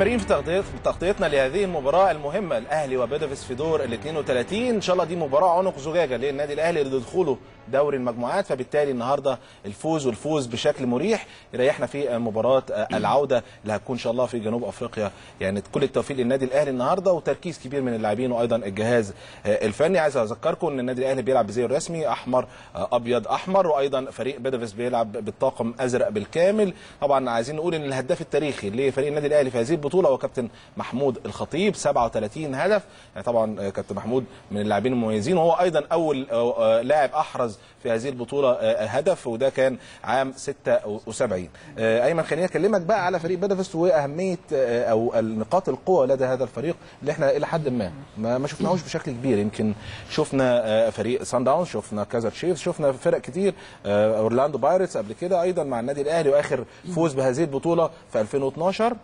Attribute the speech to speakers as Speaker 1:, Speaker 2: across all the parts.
Speaker 1: مستمرين في تغطية في تغطيتنا لهذه المباراة المهمة الأهلي وبيدافيس في دور ال 32 إن شاء الله دي مباراة عنق زجاجة للنادي الأهلي لدخوله دوري المجموعات فبالتالي النهارده الفوز والفوز بشكل مريح يريحنا في مباراة العودة اللي هتكون إن شاء الله في جنوب أفريقيا يعني كل التوفيق للنادي الأهلي النهارده وتركيز كبير من اللاعبين وأيضا الجهاز الفني عايز أذكركم إن النادي الأهلي بيلعب بزي الرسمي أحمر أبيض أحمر وأيضا فريق بيدافيس بيلعب بالطاقم أزرق بالكامل طبعا عايزين نقول إن الهداف التاريخي لفريق النادي الأهلي في هذه البطولة هو كابتن محمود الخطيب 37 هدف يعني طبعا كابتن محمود من اللاعبين المميزين وهو أيضا أول لاعب أحرز في هذه البطوله هدف وده كان عام 76 ايمن خليني اكلمك بقى على فريق بيدافيس واهميه او النقاط القوه لدى هذا الفريق اللي احنا الى حد ما ما, ما شفناهوش بشكل كبير يمكن شفنا فريق سان داونز شفنا كازر تشيفز شفنا فرق كتير اورلاندو بايرتس قبل كده ايضا مع النادي الاهلي واخر فوز بهذه البطوله في 2012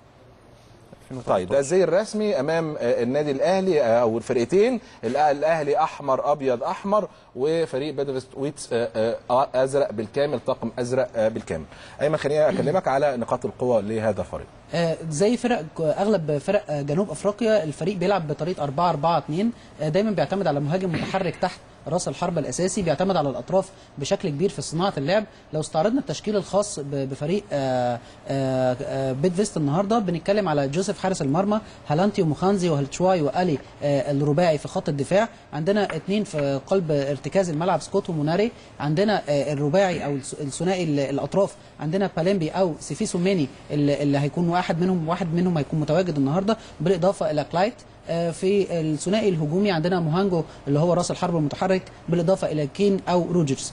Speaker 1: طيب ده الزي الرسمي امام النادي الاهلي او الفرقتين الاهلي احمر ابيض احمر وفريق بيدافيس ويتس ازرق بالكامل طاقم ازرق بالكامل ايمن خليني اكلمك على نقاط القوه لهذا الفريق
Speaker 2: زي فرق اغلب فرق جنوب افريقيا الفريق بيلعب بطريقه 4 4 2 دايما بيعتمد على مهاجم متحرك تحت راس الحربة الاساسي بيعتمد على الاطراف بشكل كبير في صناعه اللعب لو استعرضنا التشكيل الخاص بفريق بيت فيست النهارده بنتكلم على جوزيف حارس المرمى هالانتي ومخانزي وهلتشواي والي الرباعي في خط الدفاع عندنا اثنين في قلب ارتكاز الملعب سكوت وموناري عندنا الرباعي او الثنائي الاطراف عندنا باليمبي او سيفيسو ميني اللي هيكون واحد منهم واحد منهم هيكون متواجد النهارده بالاضافه الى كلايت في الثنائي الهجومي عندنا موهانجو اللي هو راس الحرب المتحرك بالاضافه الى كين او روجرز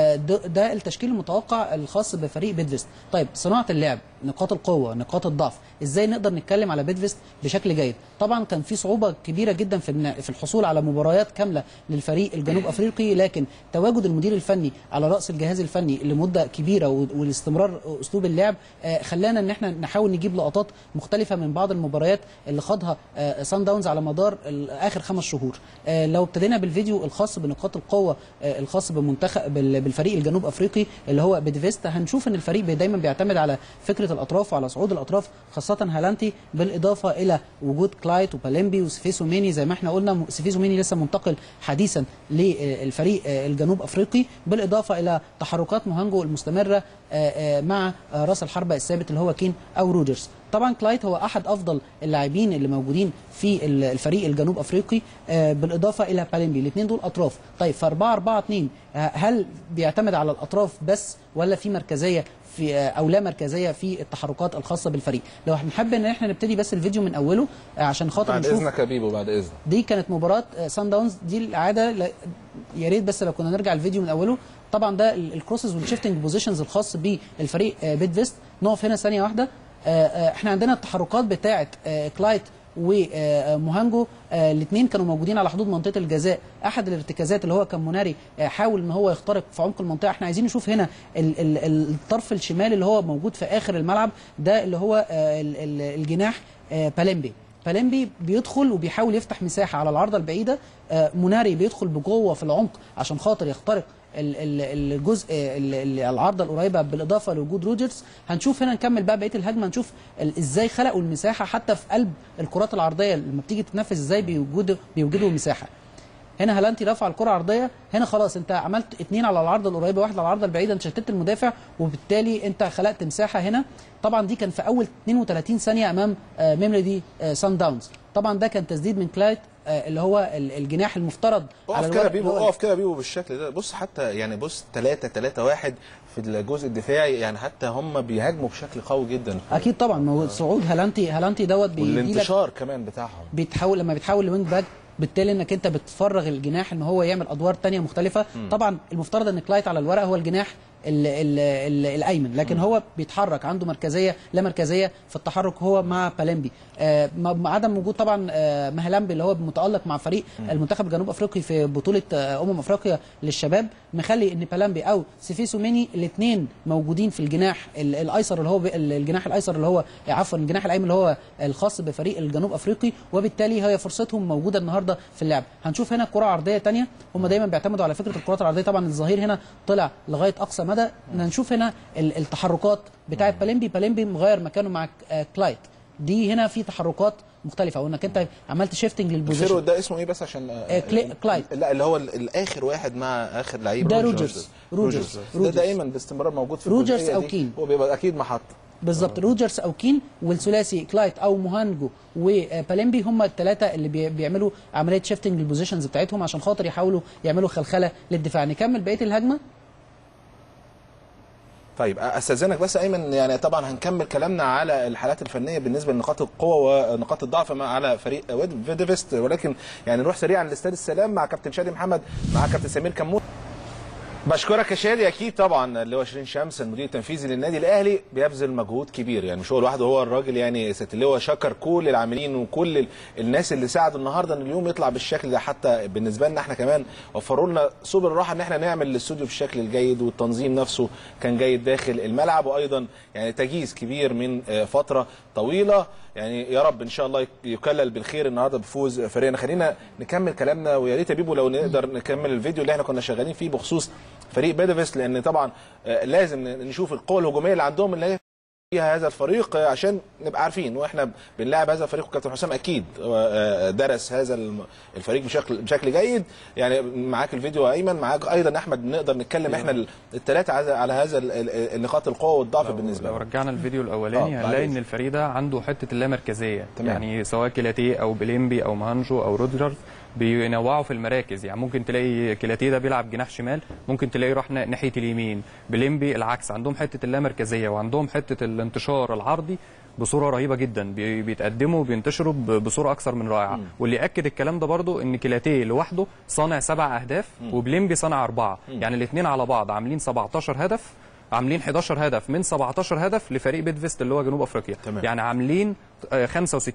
Speaker 2: ده التشكيل المتوقع الخاص بفريق بيدفيست طيب صناعه اللعب نقاط القوه نقاط الضعف ازاي نقدر نتكلم على بيدفيست بشكل جيد طبعا كان في صعوبه كبيره جدا في في الحصول على مباريات كامله للفريق الجنوب افريقي لكن تواجد المدير الفني على راس الجهاز الفني لمده كبيره والاستمرار اسلوب اللعب خلانا ان احنا نحاول نجيب لقطات مختلفه من بعض المباريات اللي خاضها سان داونز على مدار اخر خمس شهور لو ابتدينا بالفيديو الخاص بنقاط القوه الخاص بمنتخب بالفريق الجنوب افريقي اللي هو بيدفيست هنشوف ان الفريق دايما بيعتمد على فكره الاطراف وعلى صعود الاطراف خاصه هالانتي بالاضافه الى وجود كلايت وباليمبي وسيفيسو ميني زي ما احنا قلنا سيفيسو ميني لسه منتقل حديثا للفريق الجنوب افريقي بالاضافه الى تحركات موهانجو المستمره مع راس الحربه الثابت اللي هو كين او روجرز طبعا كلايت هو احد افضل اللاعبين اللي موجودين في الفريق الجنوب افريقي بالاضافه الى باليمبي الاثنين دول اطراف طيب في 4 4 2 هل بيعتمد على الاطراف بس ولا في مركزيه في او لا مركزيه في التحركات الخاصه بالفريق لو هنحب ان احنا نبتدي بس الفيديو من اوله عشان خاطر
Speaker 1: بعد
Speaker 2: نشوف
Speaker 1: اذنك يا بيبو بعد اذنك
Speaker 2: دي كانت مباراه سان داونز دي العاده يا ريت بس لو كنا نرجع الفيديو من اوله طبعا ده الكروسز والشيفتنج بوزيشنز الخاص بالفريق بيت فيست نقف هنا ثانيه واحده احنا عندنا التحركات بتاعه كلايت وموهانجو الاثنين كانوا موجودين على حدود منطقه الجزاء احد الارتكازات اللي هو كان موناري حاول ان هو يخترق في عمق المنطقه احنا عايزين نشوف هنا ال ال الطرف الشمالي اللي هو موجود في اخر الملعب ده اللي هو ال ال الجناح باليمبي باليمبي بيدخل وبيحاول يفتح مساحه على العارضه البعيده موناري بيدخل بجوه في العمق عشان خاطر يخترق الجزء العارضه القريبه بالاضافه لوجود روجرز هنشوف هنا نكمل بقى بقيه الهجمه هنشوف ازاي خلقوا المساحه حتى في قلب الكرات العرضيه لما بتيجي تتنفذ ازاي بيوجدوا بيوجدوا مساحه هنا هلانتي رفع الكره عرضيه هنا خلاص انت عملت اثنين على العارضه القريبه واحد على العارضه البعيده انت شتت المدافع وبالتالي انت خلقت مساحه هنا طبعا دي كان في اول 32 ثانيه امام ميمريدي سان داونز طبعا ده كان تسديد من كلايت اللي هو الجناح المفترض
Speaker 1: اقف كده بيبو اقف كده بيبو بالشكل ده بص حتى يعني بص 3 3 1 في الجزء الدفاعي يعني حتى هم بيهاجموا بشكل قوي جدا
Speaker 2: اكيد طبعا صعود هالانتي هالانتي دوت
Speaker 1: والانتشار كمان بتاعهم
Speaker 2: بيتحول لما بيتحول لوينج باك بالتالي انك انت بتفرغ الجناح ان هو يعمل ادوار تانية مختلفه م. طبعا المفترض ان كلايت على الورق هو الجناح ال ال ال الايمن لكن م. هو بيتحرك عنده مركزيه لا مركزيه في التحرك هو مع باليمبي آه مع عدم وجود طبعا آه مهلامبي اللي هو متالق مع فريق م. المنتخب الجنوب افريقي في بطوله آه امم افريقيا للشباب مخلي ان بالامبي او سيفيسو ميني الاثنين موجودين في الجناح الايسر اللي هو الجناح الايسر اللي هو عفوا الجناح الايمن اللي هو الخاص بفريق الجنوب افريقي وبالتالي هي فرصتهم موجوده النهارده في اللعب هنشوف هنا كره عرضيه ثانيه هم دايما بيعتمدوا على فكره الكرات العرضيه طبعا الظهير هنا طلع لغايه اقصى مدى هنشوف هنا التحركات بتاعه باليمبي باليمبي مغير مكانه مع كلايت دي هنا في تحركات مختلفه او انك انت عملت شيفتنج
Speaker 1: الفيرو
Speaker 2: للبوزيشن
Speaker 1: ده اسمه ايه بس عشان
Speaker 2: آه، كلي- كلايد.
Speaker 1: لا اللي هو ال- الاخر واحد مع اخر لعيب
Speaker 2: ده روجرز. روجرز.
Speaker 1: ده
Speaker 2: روجرز.
Speaker 1: دايما باستمرار موجود في
Speaker 2: روجرز
Speaker 1: الجزئية
Speaker 2: أو
Speaker 1: دي.
Speaker 2: كين.
Speaker 1: هو بيبقى اكيد محط
Speaker 2: بالظبط روجرز او كين والثلاثي كلايت او موهانجو وباليمبي هم الثلاثه اللي بي- بيعملوا عمليه شيفتنج للبوزيشنز بتاعتهم عشان خاطر يحاولوا يعملوا خلخله للدفاع نكمل بقيه الهجمه
Speaker 1: طيب استاذنك بس ايمن يعني طبعا هنكمل كلامنا على الحالات الفنيه بالنسبه لنقاط القوه ونقاط الضعف مع على فريق ويد- فيديفست ولكن يعني نروح سريعا لاستاد السلام مع كابتن شادي محمد مع كابتن سمير كمون بشكرك يا شادي اكيد طبعا اللي هو شيرين شمس المدير التنفيذي للنادي الاهلي بيبذل مجهود كبير يعني مش هو لوحده هو الراجل يعني ست اللي هو شكر كل العاملين وكل ال- الناس اللي ساعدوا النهارده ان اليوم يطلع بالشكل ده حتى بالنسبه لنا احنا كمان وفروا لنا سبل الراحه ان احنا نعمل الاستوديو بالشكل الجيد والتنظيم نفسه كان جيد داخل الملعب وايضا يعني تجهيز كبير من آه، فتره طويله يعني يا رب ان شاء الله يكلل بالخير النهارده بفوز فريقنا خلينا نكمل كلامنا ويا ريت يا بيبو لو نقدر نكمل الفيديو اللي احنا كنا شغالين فيه بخصوص فريق بيدفست لان طبعا آه، لازم نشوف القوه الهجوميه اللي عندهم اللي هي فيها هذا الفريق آه، عشان نبقى عارفين واحنا بنلاعب هذا الفريق وكابتن حسام اكيد آه، درس هذا الم- الفريق بشكل بشكل جيد يعني معاك الفيديو يا ايمن معاك ايضا احمد نقدر نتكلم احنا الثلاثه على هذا ال- ال- النقاط القوه والضعف بالنسبه
Speaker 3: لو
Speaker 1: لنا
Speaker 3: رجعنا الفيديو
Speaker 1: آه،
Speaker 3: الاولاني
Speaker 1: بعد
Speaker 3: هنلاقي
Speaker 1: إذنك.
Speaker 3: ان الفريق ده عنده حته اللامركزيه
Speaker 1: تمام.
Speaker 3: يعني سواء كيلاتيه او بليمبي او مانجو او رودجرز بينوعوا في المراكز يعني ممكن تلاقي كيلاتيه ده بيلعب جناح شمال ممكن تلاقيه راح نا- ناحيه اليمين بليمبي العكس عندهم حته اللامركزيه وعندهم حته الانتشار العرضي بصوره رهيبه جدا بي- بيتقدموا وبينتشروا ب- بصوره اكثر من رائعه واللي ياكد الكلام ده برضو ان كيلاتيه لوحده صانع سبع اهداف وبليمبي صانع اربعه يعني الاثنين على بعض عاملين 17 هدف عاملين 11 هدف من 17 هدف لفريق بيدفست اللي هو جنوب افريقيا
Speaker 1: تمام.
Speaker 3: يعني عاملين آه،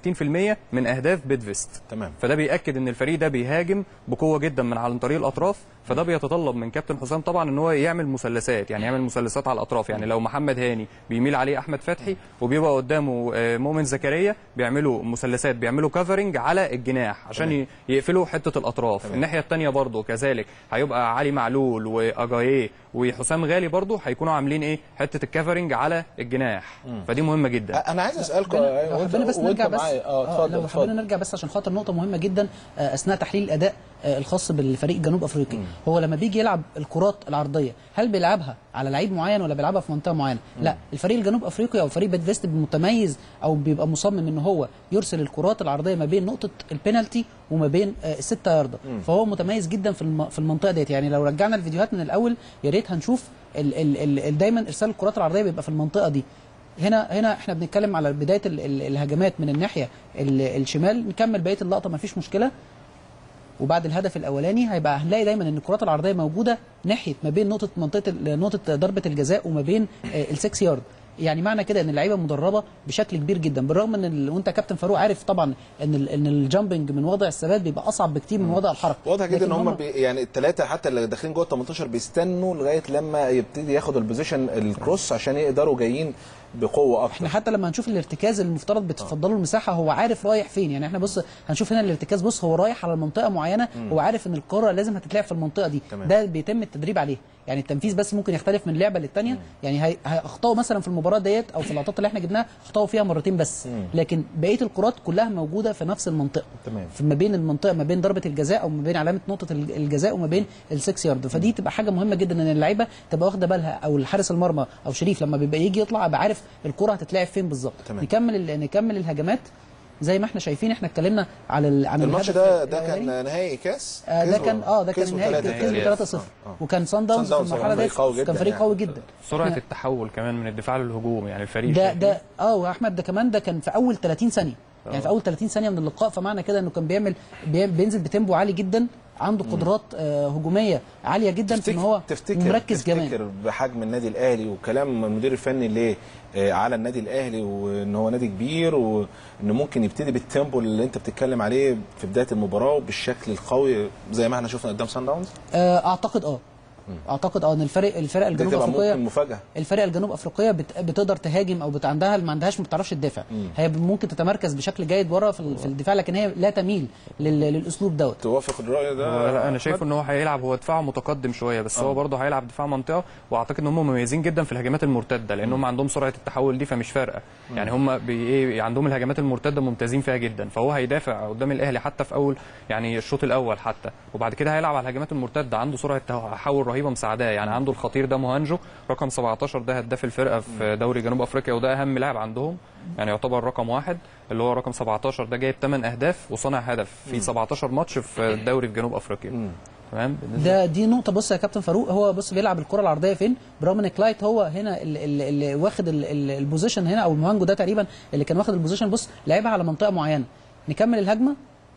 Speaker 3: 65% من اهداف بيدفست
Speaker 1: تمام
Speaker 3: فده بياكد ان الفريق ده بيهاجم بقوه جدا من على طريق الاطراف فده بيتطلب من كابتن حسام طبعا ان هو يعمل مثلثات يعني يعمل مثلثات على الاطراف يعني لو محمد هاني بيميل عليه احمد فتحي وبيبقى قدامه آه، مؤمن زكريا بيعملوا مثلثات بيعملوا كفرنج على الجناح عشان ي- يقفلوا حته الاطراف الناحيه الثانيه برضه كذلك هيبقى علي معلول واجاييه وحسام غالي برضه هيكونوا عاملين ايه حته الكفرنج على الجناح فدي مهمه جدا
Speaker 1: انا عايز اسالكم
Speaker 2: لو حبينا بس نرجع بس
Speaker 1: اه
Speaker 2: آه،
Speaker 1: اتفضل
Speaker 2: لو حبينا
Speaker 1: اتفضل
Speaker 2: نرجع بس عشان خاطر نقطه مهمه جدا آه، اثناء تحليل الاداء آه، الخاص بالفريق الجنوب افريقي هو لما بيجي يلعب الكرات العرضيه هل بيلعبها على لعيب معين ولا بيلعبها في منطقه معينه لا الفريق الجنوب افريقي او فريق بيدفيست متميز او بيبقى مصمم ان هو يرسل الكرات العرضيه ما بين نقطه البينالتي وما بين آه، الستة ياردة فهو متميز جدا في الم- في المنطقه ديت يعني لو رجعنا الفيديوهات من الاول يا ريت هنشوف ال ال ال ال دايما ارسال الكرات العرضيه بيبقى في المنطقه دي هنا هنا احنا بنتكلم على بدايه ال ال الهجمات من الناحيه ال الشمال نكمل بقيه اللقطه ما فيش مشكله وبعد الهدف الاولاني هيبقى هنلاقي دايما ان الكرات العرضيه موجوده ناحيه ما بين نقطه منطقه ال- نقطه ضربه الجزاء وما بين آه، السكس يارد يعني معنى كده ان اللعيبه مدربه بشكل كبير جدا بالرغم ان ال- وانت كابتن فاروق عارف طبعا ان ال ان الجامبنج من وضع الثبات بيبقى اصعب بكتير من وضع الحركه
Speaker 1: واضح جدا
Speaker 2: لكن
Speaker 1: ان هم بي يعني الثلاثه حتى اللي داخلين جوه ال 18 بيستنوا لغايه لما يبتدي ياخد البوزيشن الكروس عشان يقدروا جايين بقوه اكتر
Speaker 2: احنا حتى لما هنشوف الارتكاز المفترض بتفضله المساحه هو عارف رايح فين يعني احنا بص هنشوف هنا الارتكاز بص هو رايح على منطقه معينه هو عارف ان الكره لازم هتتلعب في المنطقه دي
Speaker 1: تمام.
Speaker 2: ده بيتم التدريب عليه يعني التنفيذ بس ممكن يختلف من لعبه للتانيه يعني هي- هيخطئوا مثلا في المباراه ديت او في اللقطات اللي احنا جبناها اخطاوا فيها مرتين بس لكن بقيه الكرات كلها موجوده في نفس المنطقه
Speaker 1: تمام.
Speaker 2: في ما بين المنطقه ما بين ضربه الجزاء او ما بين علامه نقطه الج- الجزاء وما بين السكس يارد فدي تبقى حاجه مهمه جدا ان اللعيبه تبقى واخده بالها او الحارس المرمى او شريف لما بيبقى يجي يطلع يبقى عارف الكره هتتلعب فين بالظبط
Speaker 1: تمام.
Speaker 2: نكمل ال- نكمل الهجمات زي ما احنا شايفين احنا اتكلمنا على ال- عن
Speaker 1: الماتش
Speaker 2: الهدف
Speaker 1: ده ده
Speaker 2: الأولاني.
Speaker 1: كان نهائي كاس
Speaker 2: آه ده
Speaker 1: كسبوا-
Speaker 2: كان اه ده كان
Speaker 1: كسبوا
Speaker 2: نهائي
Speaker 1: ثلاثة
Speaker 2: كسبوا
Speaker 1: يعني.
Speaker 2: 3-0
Speaker 1: آه.
Speaker 2: وكان سان داونز في
Speaker 1: داونز
Speaker 2: المرحله
Speaker 1: فريق
Speaker 2: ديت
Speaker 1: قوي جدا
Speaker 2: كان فريق
Speaker 1: يعني.
Speaker 2: قوي جدا
Speaker 3: سرعه
Speaker 2: إحنا-
Speaker 3: التحول كمان من الدفاع للهجوم يعني الفريق
Speaker 2: ده
Speaker 3: شايفين
Speaker 2: ده اه واحمد ده كمان ده كان في اول 30 ثانيه يعني في اول 30 ثانيه من اللقاء فمعنى كده انه كان بيعمل بي- بينزل بتيمبو عالي جدا عنده قدرات آه هجوميه عاليه جدا في ان هو
Speaker 1: تفتكر
Speaker 2: مركز
Speaker 1: تفتكر
Speaker 2: كمان
Speaker 1: بحجم النادي الاهلي وكلام المدير الفني ليه آه، على النادي الاهلي وان هو نادي كبير وان ممكن يبتدي بالتيمبو اللي انت بتتكلم عليه في بدايه المباراه بالشكل القوي زي ما احنا شفنا قدام سان داونز
Speaker 2: آه اعتقد اه اعتقد اه ان الفرق الفرق
Speaker 1: دي
Speaker 2: الجنوب
Speaker 1: تبقى
Speaker 2: افريقيه
Speaker 1: ممكن مفاجاه
Speaker 2: الفرق الجنوب افريقيه بت... بتقدر تهاجم او بت... عندها ما عندهاش ما بتعرفش تدافع هي ممكن تتمركز بشكل جيد ورا في, ال- في الدفاع لكن هي لا تميل لل... للاسلوب دوت
Speaker 1: توافق الراي ده
Speaker 3: هو لا انا شايف ان هو هيلعب هو دفاعه متقدم شويه بس هو برضه هيلعب دفاع منطقه واعتقد ان هم مميزين جدا في الهجمات المرتده لان هم عندهم سرعه التحول دي فمش فارقه يعني هم بي إيه عندهم الهجمات المرتده ممتازين فيها جدا فهو هيدافع قدام الاهلي حتى في اول يعني الشوط الاول حتى وبعد كده هيلعب على الهجمات المرتده عنده سرعه تحول رهيبه مساعداه يعني عنده الخطير ده مهانجو رقم 17 ده هداف الفرقه في دوري جنوب افريقيا وده اهم لاعب عندهم يعني يعتبر رقم واحد اللي هو رقم 17 ده جايب 8 اهداف وصنع هدف في 17 ماتش في الدوري في جنوب افريقيا تمام بالنسبة-
Speaker 2: ده دي نقطه بص يا كابتن فاروق هو بص بيلعب الكره العرضيه فين برغم ان كلايت هو هنا اللي, اللي, اللي واخد ال- ال- البوزيشن هنا او المهانجو ده تقريبا اللي كان واخد البوزيشن بص لعبها على منطقه معينه نكمل الهجمه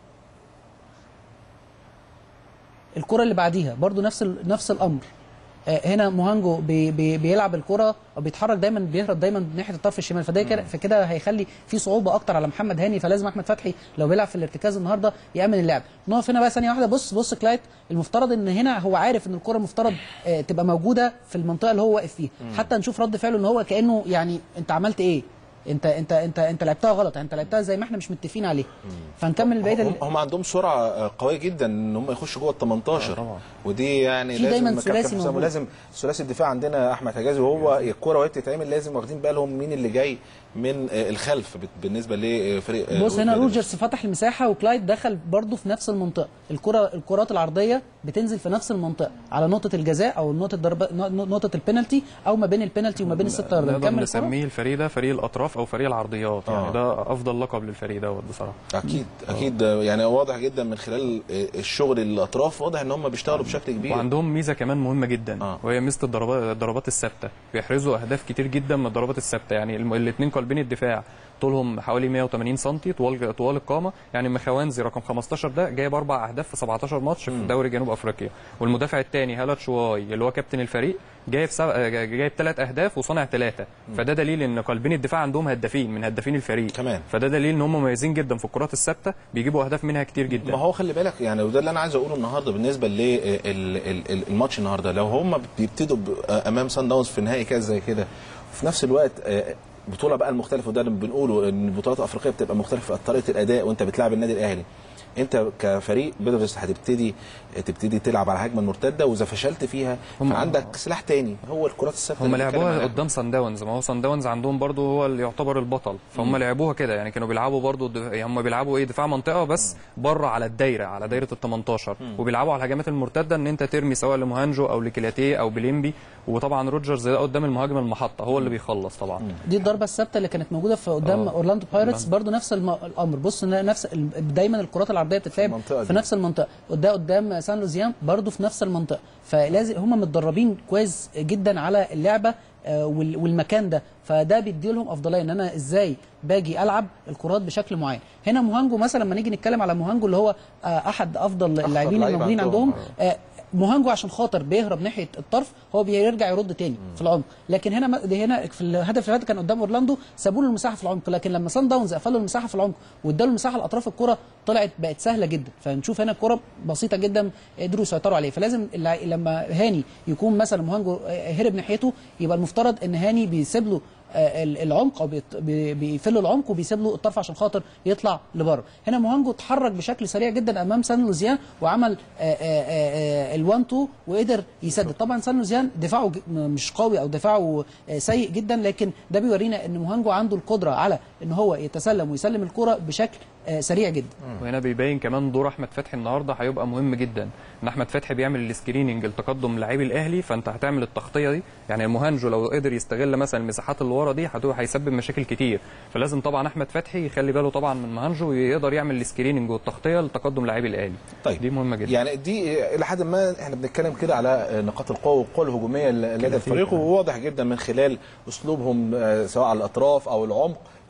Speaker 2: الكره اللي بعديها برضو نفس ال- نفس الامر آه، هنا موهانجو بي بي بيلعب الكره او بيتحرك دايما بيهرب دايما ناحيه الطرف الشمال فده كده فكده هيخلي في صعوبه اكتر على محمد هاني فلازم احمد فتحي لو بيلعب في الارتكاز النهارده يامن اللعب نقف هنا بقى ثانيه واحده بص بص كلايت المفترض ان هنا هو عارف ان الكره المفترض آه، تبقى موجوده في المنطقه اللي هو واقف فيها حتى نشوف رد فعله ان هو كانه يعني انت عملت ايه انت انت انت انت لعبتها غلط انت لعبتها زي ما احنا مش متفقين عليه فنكمل بقيه
Speaker 1: هم,
Speaker 2: ال-
Speaker 1: هم عندهم سرعه آه، قويه جدا ان هم يخشوا جوه ال 18
Speaker 3: طبعا.
Speaker 1: ودي يعني
Speaker 2: في
Speaker 1: لازم
Speaker 2: دايماً
Speaker 1: كابتن
Speaker 2: ثلاثي
Speaker 1: حسام
Speaker 2: موجود.
Speaker 1: ولازم ثلاثي الدفاع عندنا احمد حجازي وهو الكوره وهي بتتعمل لازم واخدين بالهم مين اللي جاي من آه، الخلف بت- بالنسبه لفريق آه،
Speaker 2: بص هنا
Speaker 1: ويلز.
Speaker 2: روجرز فتح المساحه وكلايد دخل برضه في نفس المنطقه الكره الكرات العرضيه بتنزل في نفس المنطقه على نقطه الجزاء او نقطه ضربه نقطه البينالتي او ما بين البينالتي وما بين الست ياردة
Speaker 3: نقدر
Speaker 2: نكمل الكرة؟
Speaker 3: نسميه الفريق ده فريق الاطراف او فريق العرضيات
Speaker 1: آه.
Speaker 3: يعني ده افضل لقب للفريق دوت بصراحه
Speaker 1: اكيد اكيد آه، يعني واضح جدا من خلال آه، الشغل الاطراف واضح ان هم بيشتغلوا بشكل كبير
Speaker 3: وعندهم ميزه كمان مهمه جدا
Speaker 1: آه.
Speaker 3: وهي ميزه الضربات الضربات الثابته بيحرزوا اهداف كتير جدا من الضربات الثابته يعني الاثنين قلبين الدفاع طولهم حوالي 180 سم طوال طوال القامه يعني مخوانزي رقم 15 ده جايب اربع اهداف في 17 ماتش في دوري جنوب افريقيا والمدافع الثاني هالات شواي اللي هو كابتن الفريق جايب سب... جايب ثلاث اهداف وصانع ثلاثه فده دليل ان قلبين الدفاع عندهم هدافين من هدافين الفريق
Speaker 1: كمان.
Speaker 3: فده دليل ان هم مميزين جدا في الكرات الثابته بيجيبوا اهداف منها كتير جدا
Speaker 1: ما هو خلي بالك يعني وده اللي انا عايز اقوله النهارده بالنسبه للماتش النهارده لو هم بيبتدوا ب- امام سان داونز في نهائي كاس زي كده وفي نفس الوقت آه، بطوله بقى المختلفه وده اللي بنقوله ان البطولات الافريقيه بتبقى مختلفه في طريقه الاداء وانت بتلعب النادي الاهلي انت كفريق بيدرس هتبتدي تبتدي تلعب على الهجمه المرتده واذا فشلت فيها
Speaker 3: هم-
Speaker 1: عندك سلاح تاني هو الكرات الثابته
Speaker 3: هم
Speaker 1: اللي بنتكلم
Speaker 3: لعبوها
Speaker 1: عليها.
Speaker 3: قدام سان داونز ما هو سان داونز عندهم برضو هو اللي يعتبر البطل فهم لعبوها كده يعني كانوا بيلعبوا برضو الدف... يعني هم بيلعبوا ايه دفاع منطقه بس بره على الدايره على دايره ال 18 وبيلعبوا على الهجمات المرتده ان انت ترمي سواء لمهانجو او لكيلاتيه او بليمبي وطبعا روجرز ده قدام المهاجم المحطه هو اللي بيخلص طبعا
Speaker 2: دي الضربه الثابته اللي كانت موجوده في قدام
Speaker 3: آه.
Speaker 2: اورلاندو بايرتس برضو نفس الم... الامر بص إن نفس ال- دايما الكرات العرضيه بتتلعب
Speaker 1: المنطقة
Speaker 2: في
Speaker 1: دي.
Speaker 2: نفس المنطقه قدام قدام سان لوزيان برضو في نفس المنطقه فلازم هم متدربين كويس جدا على اللعبه آه، وال- والمكان ده فده بيدي لهم افضليه ان انا ازاي باجي العب الكرات بشكل معين هنا موهانجو مثلا لما نيجي نتكلم على موهانجو اللي هو آه، احد افضل اللاعبين
Speaker 1: لعيب
Speaker 2: الموجودين
Speaker 1: عندهم.
Speaker 2: عندهم آه، موهانجو عشان خاطر بيهرب ناحيه الطرف هو بيرجع يرد تاني في العمق لكن هنا ده هنا في الهدف اللي فات كان قدام اورلاندو سابوا له المساحه في العمق لكن لما سان داونز قفلوا المساحه في العمق واداله المساحه لاطراف الكره طلعت بقت سهله جدا فنشوف هنا الكره بسيطه جدا قدروا يسيطروا عليه فلازم اللع- لما هاني يكون مثلا موهانجو آه، هرب ناحيته يبقى المفترض ان هاني بيسيب له آه، ال- العمق او بيط- بي- بيقفل له العمق وبيسيب له الطرف عشان خاطر يطلع لبره هنا موهانجو اتحرك بشكل سريع جدا امام سان لوزيان وعمل ال1 2 وقدر يسدد طبعا سان لوزيان دفاعه ج- مش قوي او دفاعه آه، سيء جدا لكن ده بيورينا ان موهانجو عنده القدره على ان هو يتسلم ويسلم الكره بشكل آه، سريع جدا
Speaker 3: وهنا بيبين كمان دور احمد فتحي النهارده هيبقى مهم جدا ان احمد فتحي بيعمل السكريننج لتقدم لاعبي الاهلي فانت هتعمل التغطيه دي يعني المهانجو لو قدر يستغل مثلا المساحات اللي ورا دي هتبقى هيسبب مشاكل كتير فلازم طبعا احمد فتحي يخلي باله طبعا من مهانجو ويقدر يعمل السكريننج والتغطيه لتقدم لاعبي الاهلي
Speaker 1: طيب
Speaker 3: دي مهمه جدا
Speaker 1: يعني دي الى حد ما احنا بنتكلم كده على نقاط القوه والقوه الهجوميه لدى الفريق وواضح جدا من خلال اسلوبهم آه، سواء على الاطراف او العمق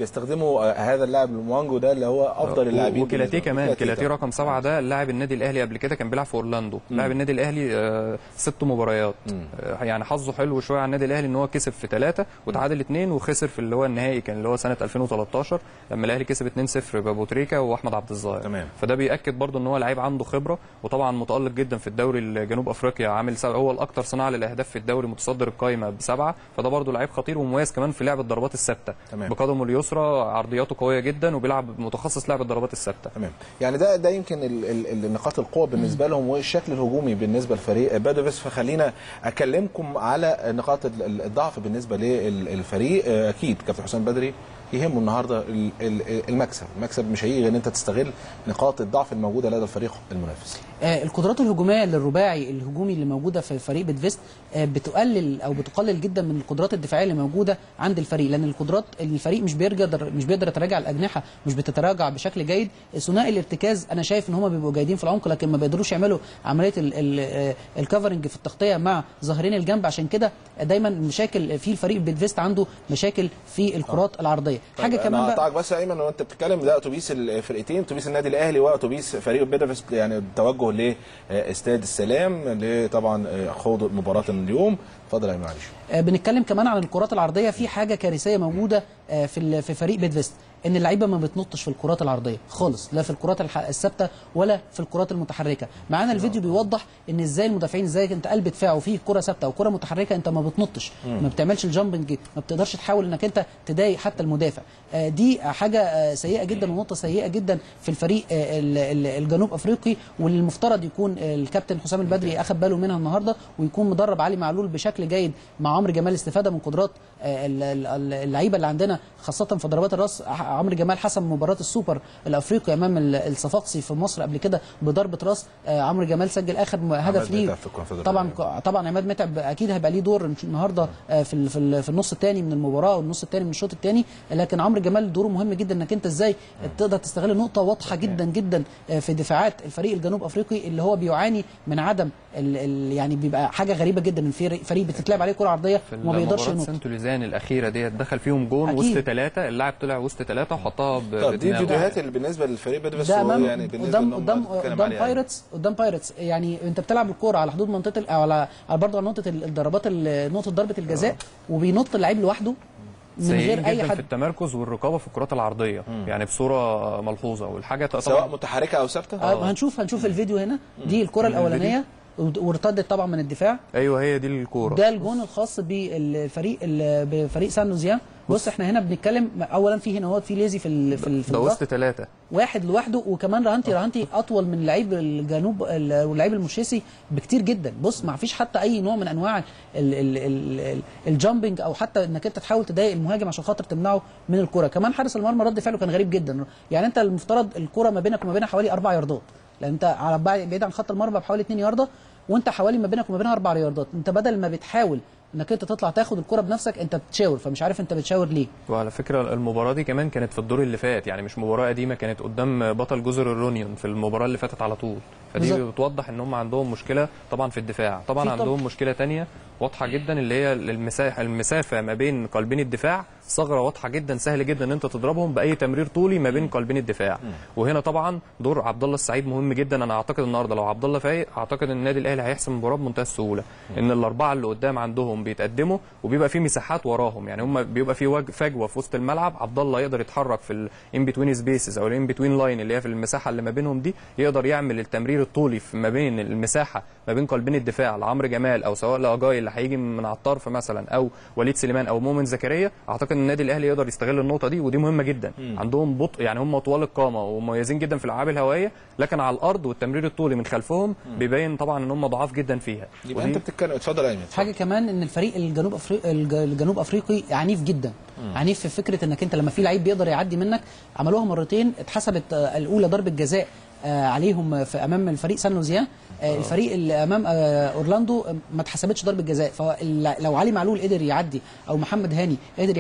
Speaker 1: بيستخدموا آه، هذا اللاعب الموانجو ده اللي هو افضل اللاعبين
Speaker 3: وكيلاتيه
Speaker 1: بالنسبة-
Speaker 3: كمان كيلاتيه
Speaker 1: طبعاً.
Speaker 3: رقم سبعه ده لاعب النادي الاهلي قبل كده كان بيلعب في اورلاندو لاعب النادي الاهلي آه، ست مباريات آه، يعني حظه حلو شويه على النادي الاهلي ان هو كسب في ثلاثه وتعادل اثنين وخسر في اللي هو النهائي كان اللي هو سنه 2013 لما الاهلي كسب 2-0 بابو تريكه واحمد عبد الظاهر
Speaker 1: تمام.
Speaker 3: فده بياكد برضه ان هو لعيب عنده خبره وطبعا متالق جدا في الدوري الجنوب افريقيا عامل سبع هو الاكثر صناعه للاهداف في الدوري متصدر القائمه بسبعه فده برضه لعيب خطير ومميز كمان في لعب الضربات الثابته
Speaker 1: تمام.
Speaker 3: بقدمه اليسرى عرضياته قويه جدا وبيلعب متخصص لعب الضربات الثابته
Speaker 1: تمام يعني ده ده يمكن ال- ال- ال- نقاط القوه بالنسبه لهم والشكل الهجومي بالنسبه لفريق بادوفيس فخلينا اكلمكم على نقاط ال- ال- الضعف بالنسبه للفريق آه، اكيد كابتن حسام بدري يهمه النهارده ال- ال- المكسب المكسب مش هيجي غير ان انت تستغل نقاط الضعف الموجوده لدى الفريق المنافس
Speaker 2: آه، القدرات الهجوميه للرباعي الهجومي اللي موجوده في فريق بيتفيست آه، بتقلل او بتقلل جدا من القدرات الدفاعيه اللي موجوده عند الفريق لان القدرات الفريق مش بيقدر مش بيقدر يتراجع الاجنحه مش بتتراجع بشكل جيد ثنائي الارتكاز انا شايف ان هم بيبقوا جيدين في العمق لكن ما بيقدروش يعملوا عمليه ال- ال- آه، الكفرنج في التغطيه مع ظاهرين الجنب عشان كده دايما مشاكل في الفريق بيتفيست عنده مشاكل في الكرات العرضيه حاجه
Speaker 1: طيب
Speaker 2: كمان
Speaker 1: انا
Speaker 2: بقى
Speaker 1: هقطعك بس يا ايمن وانت بتتكلم ده اتوبيس الفرقتين اتوبيس النادي الاهلي واتوبيس فريق بيدافيس يعني التوجه لاستاد السلام لطبعا خوض مباراه اليوم اتفضل يا ايمن معلش
Speaker 2: آه، بنتكلم كمان عن الكرات العرضيه في حاجه كارثيه موجوده آه، في ال- في فريق بيدفيست ان اللعيبه ما بتنطش في الكرات العرضيه خالص لا في الكرات الح- الثابته ولا في الكرات المتحركه معانا الفيديو بيوضح ان ازاي المدافعين ازاي انت قلب دفاع وفيه كره ثابته وكره متحركه انت ما بتنطش ما بتعملش الجامبنج ما بتقدرش تحاول انك انت تضايق حتى المدافع آه، دي حاجه آه، سيئه جدا ونقطه سيئه جدا في الفريق آه، ال- ال- الجنوب افريقي واللي المفترض يكون آه، الكابتن حسام البدري اخذ باله منها النهارده ويكون مدرب علي معلول بشكل جيد مع عمرو جمال استفاده من قدرات آه، ال- ال- ال- اللعيبه اللي عندنا خاصه في ضربات الراس ع- عمرو جمال حسم مباراه السوبر الافريقي امام ال- الصفاقسي في مصر قبل كده بضربه راس آه، عمرو جمال سجل اخر م- هدف ليه
Speaker 1: متعب في الكونفدرالية.
Speaker 2: طبعا طبعا عماد متعب اكيد هيبقى ليه دور النهارده آه، في ال- في ال- في النص الثاني من المباراه والنص الثاني من الشوط الثاني لكن عمرو جمال دوره مهم جدا انك انت ازاي تقدر تستغل نقطه واضحه جدا جدا آه، في دفاعات الفريق الجنوب افريقي اللي هو بيعاني من عدم ال ال يعني بيبقى حاجه غريبه جدا ان في فريق بتتلعب عليه كره عرضيه
Speaker 3: في
Speaker 2: وما بيقدرش
Speaker 3: المباراة
Speaker 2: ينط
Speaker 3: سانتو ليزان الاخيره ديت دخل فيهم جون
Speaker 2: أكيد.
Speaker 3: وسط ثلاثه اللاعب طلع وسط ثلاثه وحطها ب-
Speaker 1: طب دي
Speaker 3: بدماغه.
Speaker 1: الفيديوهات اللي بالنسبه للفريق بيدافيس
Speaker 2: ده
Speaker 1: هو
Speaker 2: امام
Speaker 1: يعني بالنسبه
Speaker 2: قدام
Speaker 1: إن هم
Speaker 2: قدام
Speaker 1: بتتكلم
Speaker 2: قدام
Speaker 1: عليه يعني.
Speaker 2: بايرتس قدام بايرتس يعني انت بتلعب الكوره على حدود منطقه ال- او على على برضه على نقطه ال- الضربات ال- نقطه ضربه الجزاء وبينط اللعيب لوحده من
Speaker 3: سيئين
Speaker 2: غير اي
Speaker 3: جدا في
Speaker 2: حد
Speaker 3: التمركز والرقابه في الكرات العرضيه يعني بصوره ملحوظه والحاجه
Speaker 1: سواء
Speaker 3: طبعا
Speaker 1: متحركه او ثابته
Speaker 2: آه. هنشوف هنشوف الفيديو هنا دي الكره
Speaker 3: من الفيديو؟
Speaker 2: الاولانيه ود- وارتدت طبعا من الدفاع
Speaker 3: ايوه هي دي الكوره
Speaker 2: ده الجون الخاص بالفريق ال- بفريق سان لوزيان بص احنا هنا بنتكلم اولا في هنا هو في ليزي في ال- في, ال- في
Speaker 3: ده
Speaker 2: الضغط.
Speaker 3: وسط ثلاثه
Speaker 2: واحد لوحده وكمان رهانتي رهانتي اطول من لعيب الجنوب ال- واللعيب المشيسي بكتير جدا بص ما فيش حتى اي نوع من انواع ال- ال- ال- ال- الجامبنج او حتى انك انت تحاول تضايق المهاجم عشان خاطر تمنعه من الكره كمان حارس المرمى رد فعله كان غريب جدا يعني انت المفترض الكره ما بينك وما بينها حوالي اربع ياردات لان انت على بعد بعيد عن خط المرمى بحوالي 2 يارده وانت حوالي ما بينك وما بينها اربع ياردات انت بدل ما بتحاول انك انت تطلع تاخد الكره بنفسك انت بتشاور فمش عارف انت بتشاور ليه
Speaker 3: وعلى فكره المباراه دي كمان كانت في الدور اللي فات يعني مش مباراه قديمه كانت قدام بطل جزر الرونيون في المباراه اللي فاتت على طول فدي
Speaker 2: بالظبط.
Speaker 3: بتوضح ان هم عندهم مشكله طبعا في الدفاع طبعا
Speaker 2: في طبعا.
Speaker 3: عندهم مشكله تانية واضحه جدا اللي هي المساحه المسافه ما بين قلبين الدفاع ثغره واضحه جدا سهل جدا ان انت تضربهم باي تمرير طولي ما بين قلبين الدفاع وهنا طبعا دور عبد الله السعيد مهم جدا انا اعتقد النهارده لو عبد الله فايق اعتقد ان النادي الاهلي هيحسم المباراه بمنتهى السهوله ان الاربعه اللي قدام عندهم بيتقدموا وبيبقى في مساحات وراهم يعني هم بيبقى في وج- فجوه في وسط الملعب عبد الله يقدر يتحرك في الان بتوين سبيسز او الان بتوين لاين اللي هي في المساحه اللي ما بينهم دي يقدر يعمل التمرير الطولي في ما بين المساحه ما بين قلبين الدفاع لعمرو جمال او سواء لاجاي اللي هيجي من على الطرف مثلا او وليد سليمان او مؤمن زكريا اعتقد ان النادي الاهلي يقدر يستغل النقطه دي ودي مهمه جدا عندهم بطء يعني هم طوال القامه ومميزين جدا في الالعاب الهوائيه لكن على الارض والتمرير الطولي من خلفهم بيبين طبعا ان هم ضعاف جدا فيها
Speaker 1: يبقى
Speaker 3: ودي-
Speaker 1: انت بتتكلم اتفضل يا ايمن
Speaker 2: حاجه كمان ان الفريق الجنوب افريقي الجنوب افريقي عنيف جدا عنيف في فكره انك انت لما في لعيب بيقدر يعدي منك عملوها مرتين اتحسبت آه، الاولى ضربه جزاء آه، عليهم في امام الفريق سان لوزيان آه، الفريق اللي امام آه، اورلاندو آه، ما اتحسبتش ضربه جزاء فلو علي معلول قدر يعدي او محمد هاني قدر يعدي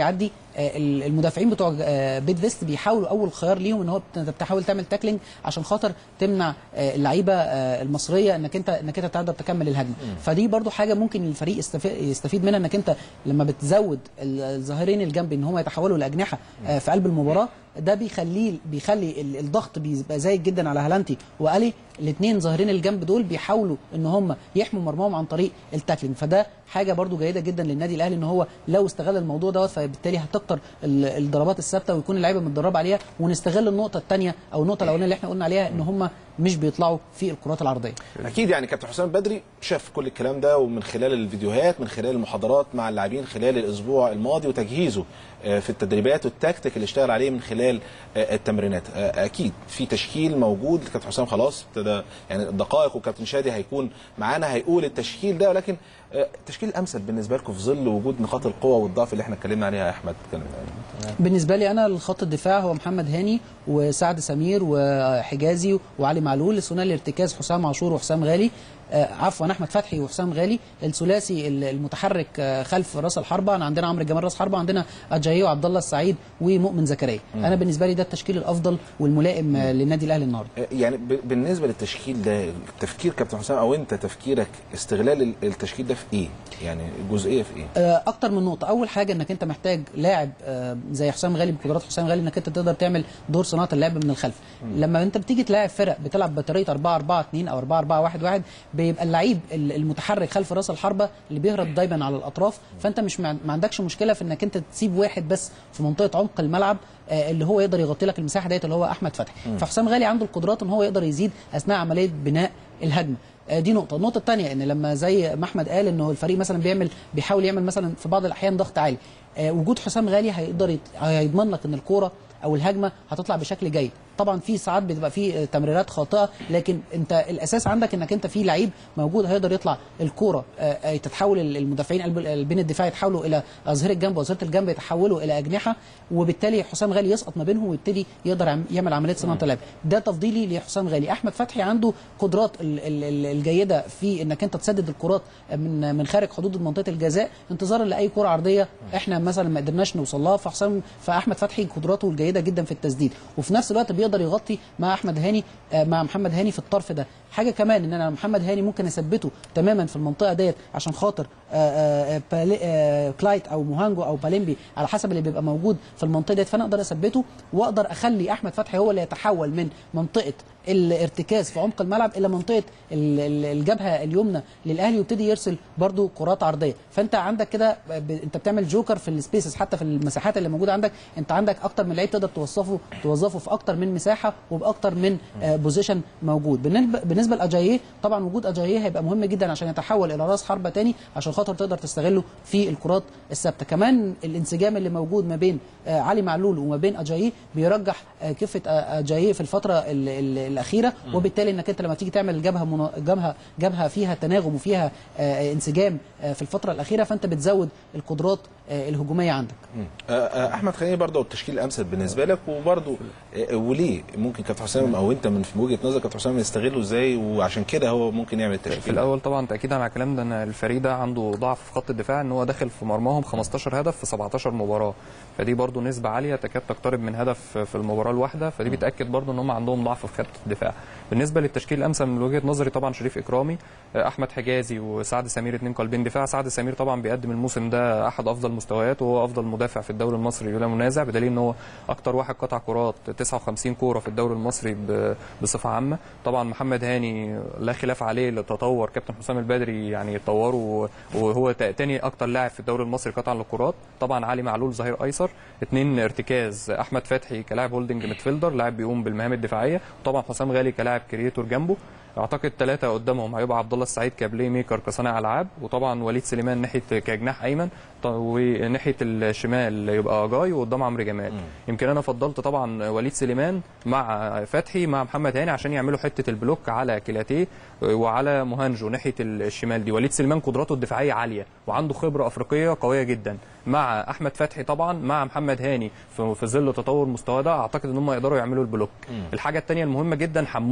Speaker 2: آه، ال- المدافعين بتوع آه، بيت فيست بيحاولوا اول خيار ليهم ان هو بت- بتحاول تعمل تاكلينج عشان خاطر تمنع آه، اللعيبه آه، المصريه انك انت انك انت تقدر تكمل الهجمه فدي برضو حاجه ممكن الفريق يستف- يستفيد منها انك انت لما بتزود ال- الظاهرين الجنبي ان هم يتحولوا لاجنحه آه، في قلب المباراه ده بيخليه بيخلي ال- الضغط بيبقى زايد جدا على هالانتي والي الاثنين ظاهرين الجنب دول بيحاولوا ان هم يحموا مرماهم عن طريق التاكلينج فده حاجه برضو جيده جدا للنادي الاهلي ان هو لو استغل الموضوع دوت فبالتالي هتكتر ال- الضربات الثابته ويكون اللعيبه متدربه عليها ونستغل النقطه الثانيه او النقطه الاولانيه اللي احنا قلنا عليها ان هم مش بيطلعوا في الكرات العرضيه
Speaker 1: اكيد يعني كابتن حسام بدري شاف كل الكلام ده ومن خلال الفيديوهات من خلال المحاضرات مع اللاعبين خلال الاسبوع الماضي وتجهيزه آه، في التدريبات والتكتيك اللي اشتغل عليه من خلال آه، التمرينات آه، اكيد في تشكيل موجود كابتن حسام خلاص ابتدى يعني الدقائق وكابتن شادي هيكون معانا هيقول التشكيل ده ولكن آه، التشكيل الامثل بالنسبه لكم في ظل وجود نقاط القوه والضعف اللي احنا اتكلمنا عليها يا احمد كان-
Speaker 2: بالنسبه لي انا الخط الدفاع هو محمد هاني وسعد سمير وحجازي وعلي معلول ثنائي الارتكاز حسام عاشور وحسام غالي آه، عفوا احمد فتحي وحسام غالي الثلاثي ال- المتحرك آه، خلف راس الحربه أنا عندنا عمرو جمال راس حربه عندنا اجايو وعبد الله السعيد ومؤمن زكريا انا بالنسبه لي ده التشكيل الافضل والملائم آه، للنادي الاهلي النهارده
Speaker 1: آه، يعني ب- بالنسبه للتشكيل ده تفكير كابتن حسام او انت تفكيرك استغلال ال- التشكيل ده في ايه؟ يعني الجزئيه في ايه؟
Speaker 2: آه، اكتر من نقطه اول حاجه انك انت محتاج لاعب آه، زي حسام غالي بقدرات حسام غالي انك انت تقدر تعمل دور صناعه اللعب من الخلف لما انت بتيجي تلاعب فرق بتلعب بطريقه 4 4 2 او 4 4 1 1 بيبقى اللعيب ال- المتحرك خلف راس الحربه اللي بيهرب دايما على الاطراف فانت مش مع- ما عندكش مشكله في انك انت تسيب واحد بس في منطقه عمق الملعب آه، اللي هو يقدر يغطي لك المساحه ديت اللي هو احمد فتحي فحسام غالي عنده القدرات ان هو يقدر يزيد اثناء عمليه بناء الهجمه آه، دي نقطه النقطه الثانيه ان لما زي ما احمد قال انه الفريق مثلا بيعمل بيحاول يعمل مثلا في بعض الاحيان ضغط عالي آه، وجود حسام غالي هيقدر يت- هيضمن لك ان الكوره او الهجمه هتطلع بشكل جيد طبعا في ساعات بتبقى في آه، تمريرات خاطئه لكن انت الاساس عندك انك انت في لعيب موجود هيقدر يطلع الكوره آه، آه، تتحول ال- المدافعين قلب ال- بين الدفاع يتحولوا الى اظهره الجنب واظهره الجنب يتحولوا الى اجنحه وبالتالي حسام غالي يسقط ما بينهم ويبتدي يقدر يعم- يعمل عمليه صناعه اللعب ده تفضيلي لحسام غالي احمد فتحي عنده قدرات ال- ال- ال- الجيده في انك انت تسدد الكرات من من خارج حدود منطقه الجزاء انتظارا لاي كره عرضيه احنا مثلا ما قدرناش نوصل لها فحسام فاحمد فتحي قدراته الجيده جدا في التسديد وفي نفس الوقت بيقدر يغطي مع احمد هاني آه، مع محمد هاني في الطرف ده حاجه كمان ان انا محمد هاني ممكن اثبته تماما في المنطقه ديت عشان خاطر آه، آه، بالي- آه، كلايت او موهانجو او باليمبي على حسب اللي بيبقى موجود في المنطقه ديت فانا اقدر اثبته واقدر اخلي احمد فتحي هو اللي يتحول من منطقه الارتكاز في عمق الملعب الى منطقه ال- ال- الجبهه اليمنى للاهلي ويبتدي يرسل برضو كرات عرضيه فانت عندك كده ب- انت بتعمل جوكر في السبيسز حتى في المساحات اللي موجوده عندك انت عندك اكتر من لعيب تقدر توظفه توظفه في اكتر من مساحه وباكتر من آه، بوزيشن موجود بالنسبه بالنسبه لاجاييه طبعا وجود اجاييه هيبقى مهم جدا عشان يتحول الى راس حربه تاني عشان خاطر تقدر تستغله في الكرات الثابته كمان الانسجام اللي موجود ما بين آه، علي معلول وما بين اجاييه بيرجح آه، كفه آه، اجاييه في الفتره ال- ال- الاخيره وبالتالي انك انت لما تيجي تعمل جبهه منا- جبهه جبهه فيها تناغم وفيها آه، انسجام آه، في الفتره الاخيره فانت بتزود القدرات آه، الهجوميه عندك
Speaker 1: آه، آه، احمد خليني برضه التشكيل الامثل بالنسبه لك وبرضه آه، وليه ممكن كابتن حسام او انت من في وجهه نظرك كابتن حسام يستغله ازاي وعشان كده هو ممكن يعمل التشكيل
Speaker 3: في الاول طبعا تاكيدا على الكلام ده ان الفريق ده عنده ضعف في خط الدفاع ان هو داخل في مرماهم 15 هدف في 17 مباراه فدي برضو نسبه عاليه تكاد تقترب من هدف في المباراه الواحده فدي بتاكد برضو ان هم عندهم ضعف في خط الدفاع بالنسبه للتشكيل الامثل من وجهه نظري طبعا شريف اكرامي آه، احمد حجازي وسعد سمير اتنين قلبين دفاع سعد سمير طبعا بيقدم الموسم ده احد افضل مستوياته وهو افضل مدافع في الدوري المصري بلا منازع بدليل ان هو اكتر واحد قطع كرات 59 كوره في الدوري المصري ب- بصفه عامه طبعا محمد هاني لا خلاف عليه لتطور كابتن حسام البدري يعني طوره وهو تا- تاني اكتر لاعب في الدوري المصري قطعا للكرات طبعا علي معلول ظهير ايسر اثنين ارتكاز احمد فتحي كلاعب هولدنج ميدفيلدر لاعب بيقوم بالمهام الدفاعيه وطبعا حسام غالي كلاعب كرييتور جنبه اعتقد ثلاثه قدامهم هيبقى عبد الله السعيد كبلاي ميكر كصانع العاب وطبعا وليد سليمان ناحيه كجناح ايمن ط- وناحيه الشمال يبقى جاي وقدام عمرو جمال يمكن انا فضلت طبعا وليد سليمان مع فتحي مع محمد هاني عشان يعملوا حته البلوك على كيلاتيه وعلى مهانجو ناحيه الشمال دي وليد سليمان قدراته الدفاعيه عاليه وعنده خبره افريقيه قويه جدا مع احمد فتحي طبعا مع محمد هاني في في ظل تطور مستواه ده اعتقد ان هم يقدروا يعملوا البلوك الحاجه الثانيه المهمه جدا حمودي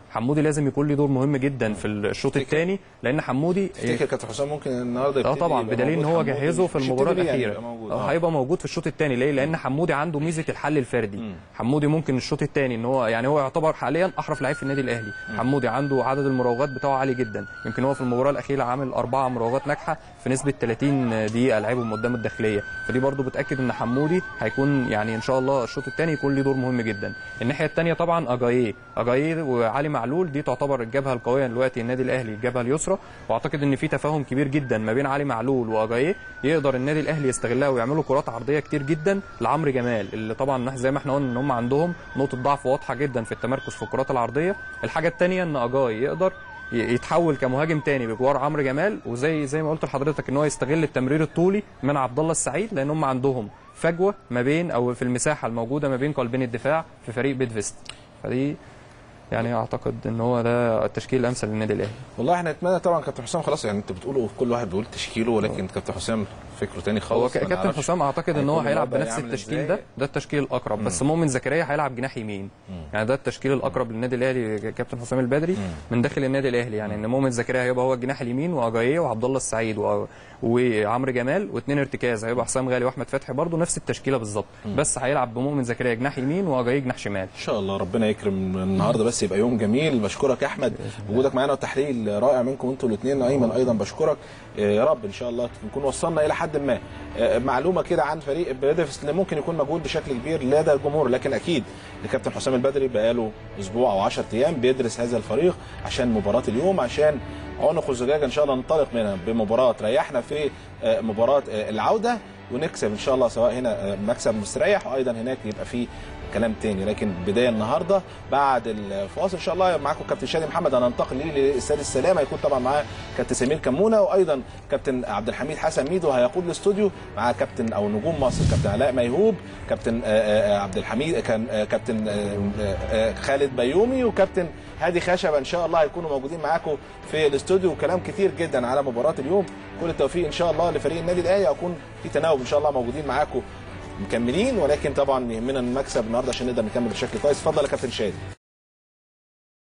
Speaker 3: حمودي لازم يكون له دور مهم جدا في الشوط الثاني لان حمودي
Speaker 1: تفتكر كابتن حسام ممكن النهارده
Speaker 3: اه
Speaker 1: يبتدي
Speaker 3: طبعا
Speaker 1: يبقى
Speaker 3: بدليل ان
Speaker 1: موجود
Speaker 3: هو
Speaker 1: حمودي؟
Speaker 3: جهزه في
Speaker 1: مش
Speaker 3: المباراه
Speaker 1: يبتدي يعني
Speaker 3: الاخيره
Speaker 1: يبقى موجود.
Speaker 3: اه
Speaker 1: آه.
Speaker 3: هيبقى موجود في الشوط الثاني ليه لان حمودي عنده ميزه الحل الفردي حمودي ممكن الشوط الثاني ان هو يعني هو يعتبر حاليا احرف لعيب في النادي الاهلي حمودي عنده عدد المراوغات بتاعه عالي جدا يمكن هو في المباراه الاخيره عامل اربعه مراوغات ناجحه في نسبه 30 دقيقه لعبهم قدام الداخليه فدي برضو بتاكد ان حمودي هيكون يعني ان شاء الله الشوط الثاني يكون له دور مهم جدا الناحيه الثانيه طبعا اجاييه اجاييه وعلي معلول دي تعتبر الجبهه القويه دلوقتي النادي الاهلي الجبهه اليسرى واعتقد ان في تفاهم كبير جدا ما بين علي معلول واجاييه يقدر النادي الاهلي يستغلها ويعملوا كرات عرضيه كتير جدا لعمرو جمال اللي طبعا زي ما احنا قلنا ان هم عندهم نقطه ضعف واضحه جدا في التمركز في الكرات العرضيه الحاجه الثانيه ان اجاي يقدر ي- يتحول كمهاجم تاني بجوار عمرو جمال وزي زي ما قلت لحضرتك ان هو يستغل التمرير الطولي من عبد الله السعيد لان هم عندهم فجوه ما بين او في المساحه الموجوده ما بين قلبين الدفاع في فريق بيدفست فدي يعني اعتقد ان هو ده التشكيل الامثل للنادي الاهلي
Speaker 1: والله احنا نتمنى طبعا كابتن حسام خلاص يعني انت بتقولوا كل واحد بيقول تشكيله ولكن كابتن حسام فكره تاني
Speaker 3: هو
Speaker 1: خالص
Speaker 3: ك-
Speaker 1: ما
Speaker 3: كابتن
Speaker 1: نعرفش
Speaker 3: حسام اعتقد ان هو
Speaker 1: هيكون
Speaker 3: هيلعب
Speaker 1: الوضع
Speaker 3: بنفس
Speaker 1: يعمل
Speaker 3: التشكيل
Speaker 1: إزاي.
Speaker 3: ده ده التشكيل الاقرب بس مؤمن زكريا هيلعب جناح يمين يعني ده التشكيل الاقرب للنادي الاهلي كابتن حسام البدري من داخل النادي الاهلي يعني ان مؤمن زكريا هيبقى هو الجناح اليمين واجاييه وعبد الله السعيد و- وعمرو جمال واثنين ارتكاز هيبقى حسام غالي واحمد فتحي برضه نفس التشكيله بالظبط بس هيلعب بمؤمن زكريا جناح يمين واجاييه جناح شمال
Speaker 1: ان شاء الله ربنا يكرم النهارده بس يبقى يوم جميل بشكرك يا احمد وجودك معانا والتحليل رائع منكم انتوا الاثنين ايمن ايضا بشكرك آه، يا رب ان شاء الله نكون وصلنا الى حد ما آه، معلومه كده عن فريق بيدفس اللي ممكن يكون مجهول بشكل كبير لدى الجمهور لكن اكيد الكابتن حسام البدري بقاله اسبوع او 10 ايام بيدرس هذا الفريق عشان مباراه اليوم عشان عنق الزجاجه ان شاء الله ننطلق منها بمباراه ريحنا في آه، مباراه آه، العوده ونكسب ان شاء الله سواء هنا آه، مكسب مستريح وايضا هناك يبقى في كلام تاني لكن بدايه النهارده بعد الفاصل ان شاء الله معاكم كابتن شادي محمد هننتقل ليه لاستاد السلام هيكون طبعا معاه كابتن سمير كمونه وايضا كابتن عبد الحميد حسن ميدو هيقود الاستوديو مع كابتن او نجوم مصر كابتن علاء ميهوب كابتن آه، آه، عبد الحميد كان آه، كابتن آه، آه، خالد بيومي وكابتن هادي خشبه ان شاء الله هيكونوا موجودين معاكم في الاستوديو وكلام كتير جدا على مباراه اليوم كل التوفيق ان شاء الله لفريق النادي الاهلي هيكون في تناوب ان شاء الله موجودين معاكم مكملين ولكن طبعا يهمنا المكسب النهارده عشان نقدر نكمل بشكل كويس اتفضل يا كابتن شادي